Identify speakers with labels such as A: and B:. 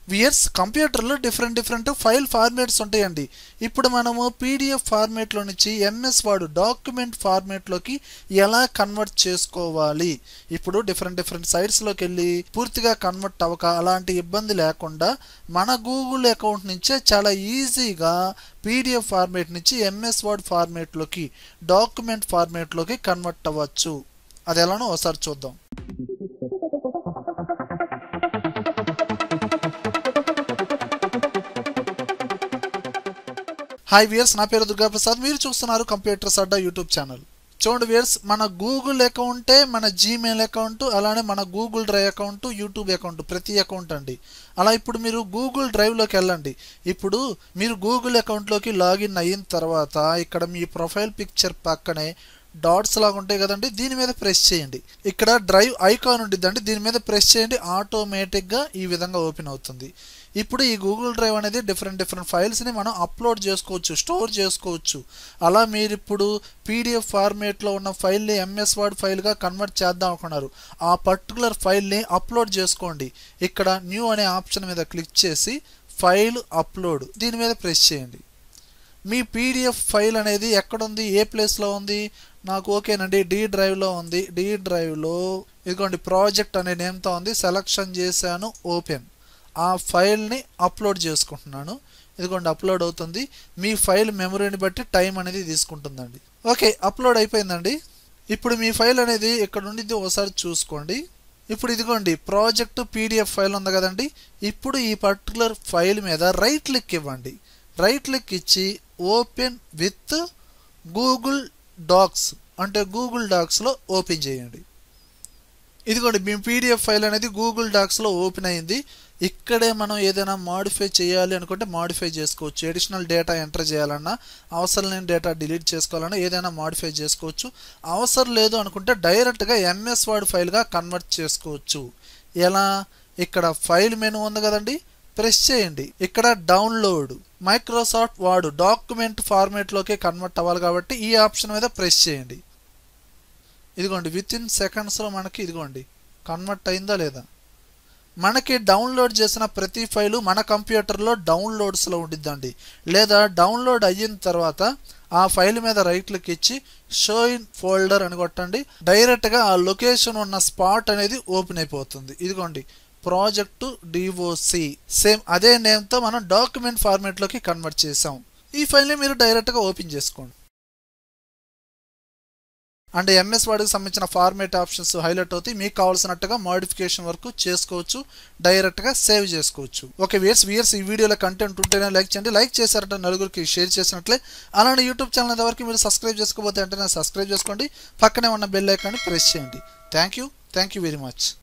A: weirs కంప్యూటర్లో different different file formats ఉంటాయండి ఇప్పుడు మనము పీడిఎఫ్ ఫార్మేట్లో నుంచి ఎంఎస్ వాడు డాక్యుమెంట్ ఫార్మేట్లోకి ఎలా కన్వర్ట్ చేసుకోవాలి ఇప్పుడు డిఫరెంట్ డిఫరెంట్ సైట్స్లోకి వెళ్ళి పూర్తిగా కన్వర్ట్ అవ్వక అలాంటి ఇబ్బంది లేకుండా మన గూగుల్ అకౌంట్ నుంచే చాలా ఈజీగా పీడిఎఫ్ ఫార్మేట్ నుంచి ఎంఎస్ వర్డ్ ఫార్మేట్లోకి డాక్యుమెంట్ ఫార్మేట్లోకి కన్వర్ట్ అవ్వచ్చు అది ఎలానో ఒకసారి చూద్దాం హాయ్ వియర్స్ నా పేరు దుర్గాప్రసాద్ మీరు చూస్తున్నారు కంప్యూటర్స్ అడ్డా యూట్యూబ్ ఛానల్ చూడండి వియర్స్ మన గూగుల్ అకౌంటే మన జీమెయిల్ అకౌంట్ అలానే మన Google Drive account YouTube account ప్రతి అకౌంట్ అండి అలా ఇప్పుడు మీరు గూగుల్ డ్రైవ్లోకి వెళ్ళండి ఇప్పుడు మీరు గూగుల్ అకౌంట్లోకి లాగిన్ అయిన తర్వాత ఇక్కడ మీ ప్రొఫైల్ పిక్చర్ పక్కనే డాట్స్ లాగా ఉంటాయి కదండి దీని మీద ప్రెస్ చేయండి ఇక్కడ డ్రైవ్ ఐకాన్ ఉండిద్దండి దీని మీద ప్రెస్ చేయండి ఆటోమేటిక్గా ఈ విధంగా ఓపెన్ అవుతుంది ఇప్పుడు ఈ గూగుల్ డ్రైవ్ అనేది డిఫరెంట్ డిఫరెంట్ ఫైల్స్ని మనం అప్లోడ్ చేసుకోవచ్చు స్టోర్ చేసుకోవచ్చు అలా మీరు ఇప్పుడు పీడిఎఫ్ ఫార్మేట్లో ఉన్న ఫైల్ని ఎంఎస్ వర్డ్ ఫైల్గా కన్వర్ట్ చేద్దాం అనుకున్నారు ఆ పర్టికులర్ ఫైల్ని అప్లోడ్ చేసుకోండి ఇక్కడ న్యూ అనే ఆప్షన్ మీద క్లిక్ చేసి ఫైల్ అప్లోడ్ దీని మీద ప్రెస్ చేయండి మీ పీడిఎఫ్ ఫైల్ అనేది ఎక్కడుంది ఏ ప్లేస్లో ఉంది నాకు ఓకేనండి డి డ్రైవ్లో ఉంది డి డ్రైవ్లో ఇదిగోండి ప్రాజెక్ట్ అనే నేమ్తో ఉంది సెలక్షన్ చేశాను ఓపెన్ ఆ ఫైల్ని అప్లోడ్ చేసుకుంటున్నాను ఇదిగోండి అప్లోడ్ అవుతుంది మీ ఫైల్ మెమరీని బట్టి టైం అనేది తీసుకుంటుందండి ఓకే అప్లోడ్ అయిపోయిందండి ఇప్పుడు మీ ఫైల్ అనేది ఇక్కడ ఉండిద్ది ఒకసారి చూసుకోండి ఇప్పుడు ఇదిగోండి ప్రాజెక్ట్ పీడిఎఫ్ ఫైల్ ఉంది కదండి ఇప్పుడు ఈ పర్టికులర్ ఫైల్ మీద రైట్ క్లిక్ ఇవ్వండి రైట్ క్లిక్ ఇచ్చి ఓపెన్ విత్ గూగుల్ డాక్స్ అంటే గూగుల్ డాక్స్లో ఓపెన్ చేయండి ఇదిగోండి మీ పీడిఎఫ్ ఫైల్ అనేది గూగుల్ డాక్స్లో ఓపెన్ అయింది ఇక్కడే మనం ఏదైనా మాడిఫై చేయాలి అనుకుంటే మాడిఫై చేసుకోవచ్చు ఎడిషనల్ డేటా ఎంటర్ చేయాలన్నా అవసరం లేని డేటా డిలీట్ చేసుకోవాలన్నా ఏదైనా మాడిఫై చేసుకోవచ్చు అవసరం లేదు అనుకుంటే డైరెక్ట్గా ఎంఎస్ వర్డ్ ఫైల్గా కన్వర్ట్ చేసుకోవచ్చు ఎలా ఇక్కడ ఫైల్ మెనూ ఉంది కదండి ప్రెస్ చేయండి ఇక్కడ డౌన్లోడ్ మైక్రోసాఫ్ట్ వర్డ్ డాక్యుమెంట్ ఫార్మేట్లోకి కన్వర్ట్ అవ్వాలి కాబట్టి ఈ ఆప్షన్ మీద ప్రెస్ చేయండి ఇదిగోండి విత్ ఇన్ సెకండ్స్లో మనకి ఇదిగోండి కన్వర్ట్ అయిందా లేదా మనకి డౌన్లోడ్ చేసిన ప్రతి ఫైలు మన కంప్యూటర్లో డౌన్లోడ్స్లో ఉండిద్దండి లేదా డౌన్లోడ్ అయిన తర్వాత ఆ ఫైల్ మీద రైట్ క్లిక్ ఇచ్చి షో ఇన్ ఫోల్డర్ అని కొట్టండి డైరెక్ట్గా ఆ లొకేషన్ ఉన్న స్పాట్ అనేది ఓపెన్ అయిపోతుంది ఇదిగోండి ప్రాజెక్టు డిఓసి సేమ్ అదే నేమ్తో మనం డాక్యుమెంట్ ఫార్మేట్లోకి కన్వర్ట్ చేసాం ఈ ఫైల్ని మీరు డైరెక్ట్గా ఓపెన్ చేసుకోండి అండ్ ఎంఎస్ వర్డ్కి సంబంధించిన ఫార్మేట్ ఆప్షన్స్ హైలైట్ అవుతాయి మీకు కావాల్సినట్టుగా మోడిఫికేషన్ వరకు చేసుకోవచ్చు డైరెక్ట్గా సేవ్ చేసుకోవచ్చు ఓకే వియర్స్ వియర్స్ ఈ వీడియోలో కంటెంట్ ఉంటేనే లైక్ చేయండి లైక్ చేశారంటే నలుగురికి షేర్ చేసినట్లే అలానే యూట్యూబ్ ఛానల్ వరకు మీరు సబ్స్క్రైబ్ చేసుకోబోతే వెంటనే సబ్స్క్రైబ్ చేసుకోండి పక్కనే ఉన్న బెల్ ఐకాన్ని ప్రెస్ చేయండి thank you thank you very much